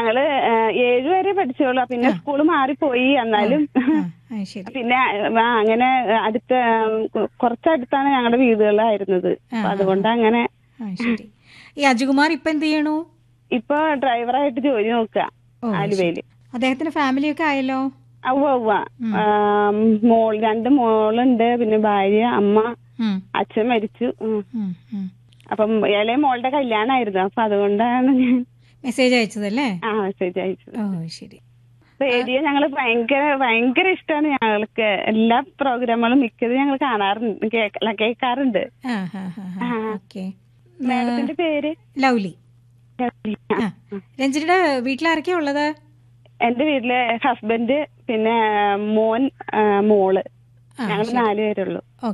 ഞങ്ങള് ഏഹ്, ഏഴ് വരെ പഠിച്ചോളൂ പിന്നെ സ്കൂള് മാറിപ്പോയി എന്നാലും ആ, ആ, ശരി പിന്നെ ആ, അങ്ങനെ അടുത്ത ഉം, കുറച്ചടുത്താണ് ഞങ്ങളുടെ വീടുകളായിരുന്നത് അപ്പൊ അതുകൊണ്ട് അങ്ങനെ ആ ശരി ഈ അജുകുമാർ ഇപ്പൊ എന്ത് ചെയ്യണു ഇപ്പൊ ഡ്രൈവറായിട്ട് ജോലി നോക്കുക ഓ, ആലുവയില് അദ്ദേഹത്തിന് ഫാമിലിയൊക്കെ ആയല്ലോ അവ്വ അവ്വ ആം, മോൾ രണ്ട് മോളുണ്ട് പിന്നെ ഭാര്യ അമ്മ ഉം, അച്ഛൻ മരിച്ചു ഉം. ഉം, ഉം. അപ്പം ഇളയ മോളുടെ കല്യാണമായിരുന്നു അപ്പൊ അതുകൊണ്ടാണ് ഞാൻ മെസ്സേജ് അയച്ചതല്ലേ ആ മെസ്സേജ് അയച്ചത് ഓ ശരി റേഡിയോ ഞങ്ങൾ ഭയങ്കര ഭയങ്കര ഇഷ്ടമാണ് ഞങ്ങൾക്ക് എല്ലാ പ്രോഗ്രാമുകളും മിക്കത് ഞങ്ങൾ കാണാറുണ്ട് കേക്ക- കേൾക്കാറുണ്ട് ആ ഹാ ഹാ ഹാ ഓക്കെ മാഡത്തിന്റെ പേര് ലൗലി ആ രഞ്ജനിയുടെ വീട്ടിലാരൊക്കെയാ ഉള്ളത് എന്റെ വീട്ടില് ഹസ്ബൻഡ് പിന്നെ മോൻ ആ, മോള് ആ, ഞങ്ങൾ നാലുപേരുള്ളൂ